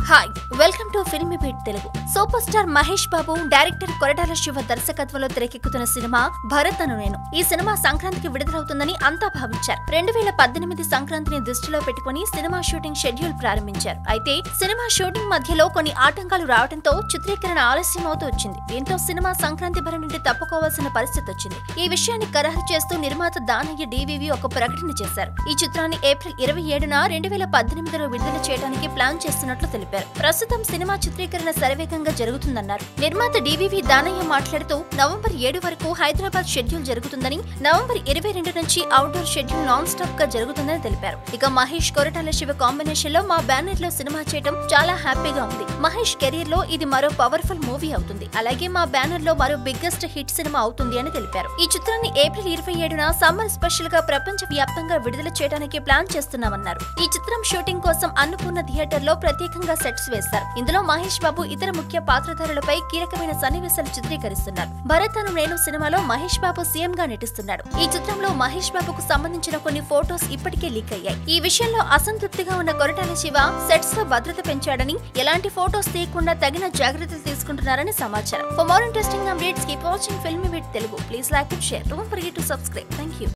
hi welcome to film beat Telugu superstar Mahesh Babu director Koratala Siva దర్శకత్వంలో తెరకెక్కుతున్న cinema Bharat అను నేను ఈ సినిమా సంక్రాంతికి విడుదలవుతుందని అంతా భావించారు రెండు వేల పద్దెనిమిది సంక్రాంతిని దృష్టిలో పెట్టుకుని సినిమా షూటింగ్ షెడ్యూల్ ప్రారంభించారు అయితే సినిమా షూటింగ్ మధ్యలో కొన్ని ఆటంకాలు రావడంతో చిత్రీకరణ ఆలస్యం అవుతూ వచ్చింది దీంతో సినిమా సంక్రాంతి భర నుండి తప్పుకోవాల్సిన పరిస్థితి వచ్చింది ఈ విషయాన్ని ఖరారు చేస్తూ నిర్మాత దానయ్య డివివి ఒక ప్రకటన చేశారు ఈ చిత్రాన్ని ఏప్రిల్ ఇరవై ఏడున రెండు వేల పద్దెనిమిదిలో విడుదల చేయడానికి ప్లాన్ చేస్తున్నట్లు తెలిపారు ప్రస్తుతం సినిమా చిత్రీకరణ శరవేగంగా జరుగుతుందన్నారు నిర్మాత డివివి దానయ్య మాట్లాడుతూ నవంబర్ ఏడు వరకు హైదరాబాద్ షెడ్యూల్ జరుగుతుందని నవంబర్ ఇరవై రెండు నుంచి అవుట్డోర్ షెడ్యూల్ నాన్ స్టాప్ గా జరుగుతుందని తెలిపారు ఇక మహేష్ కొరటాల శివ కాంబినేషన్ లో మా బ్యానర్ లో సినిమా చేయడం చాలా హ్యాపీగా ఉంది మహేష్ కెరీర్ లో ఇది మరో పవర్ఫుల్ మూవీ అవుతుంది అలాగే మా బ్యానర్ లో మరో బిగ్గెస్ట్ హిట్ సినిమా అవుతుంది అని తెలిపారు ఈ చిత్రాన్ని ఏప్రిల్ ఇరవై ఏడున సమ్మర్ స్పెషల్ గా ప్రపంచ వ్యాప్తంగా విడుదల చేయడానికి ప్లాన్ చేస్తున్నామన్నారు ఈ చిత్రం షూటింగ్ కోసం అన్నపూర్ణ థియేటర్ లో ప్రత్యేకంగా సెట్స్ వేశారు ఇందులో మహేష్ బాబు ఇతర ముఖ్య పాత్రధారులపై కీలకమైన సన్నివేశాలు చిత్రీకరిస్తున్నారు భరత్ అను నేను సినిమాలో మహేష్ బాబు సీఎం గా నటిస్తున్నాడు ఈ చిత్రంలో మహేష్ బాబుకు సంబంధించిన కొన్ని ఫోటోస్ ఇప్పటికే లీక్ అయ్యాయి ఈ విషయంలో అసంతృప్తిగా ఉన్న కొరటాల శివ సెట్స్ లో భద్రత పెంచాడని ఎలాంటి ఫోటోస్ తీయకుండా తగిన జాగ్రత్తలు తీసుకుంటున్నారని సమాచారం for more interesting updates keep watching film with Telugu please like and share don't forget to subscribe thank you